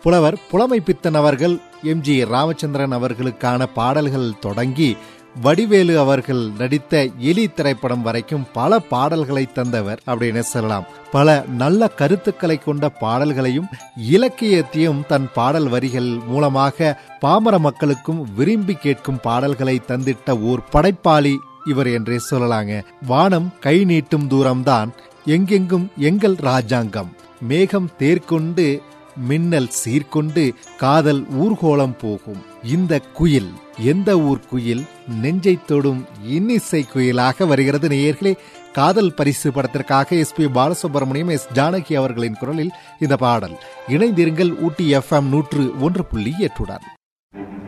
புலவர் புலமை பித்தன் அவர்கள் எம் ஜி ராமச்சந்திரன் அவர்களுக்கான பாடல்கள் தொடங்கி வடிவேலு அவர்கள் நடித்த எலி திரைப்படம் வரைக்கும் பல பாடல்களை தந்தவர் அப்படின்னு சொல்லலாம் பல நல்ல கருத்துக்களை கொண்ட பாடல்களையும் இலக்கியத்தையும் தன் பாடல் வரிகள் மூலமாக பாமர மக்களுக்கும் விரும்பி கேட்கும் பாடல்களை தந்திட்ட ஓர் படைப்பாளி இவர் என்றே சொல்லலாங்க வானம் கை நீட்டும் தூரம்தான் எங்கெங்கும் எங்கள் ராஜாங்கம் மேகம் தேர்கொண்டு மின்னல் சீர்கொண்டு காதல் ஊர்கோலம் போகும் இந்த குயில் எந்த ஊர் குயில் நெஞ்சை தொடும் இன்னிசை குயிலாக வருகிறது நேயர்களே காதல் பரிசு படத்திற்காக S P Balasubrahmanyam S Janaki அவர்களின் குரலில் இந்த பாடல் இணைந்திருங்கள் ஊட்டி எஃப்எம் நூற்று ஒன்று புள்ளி எட்டுடன்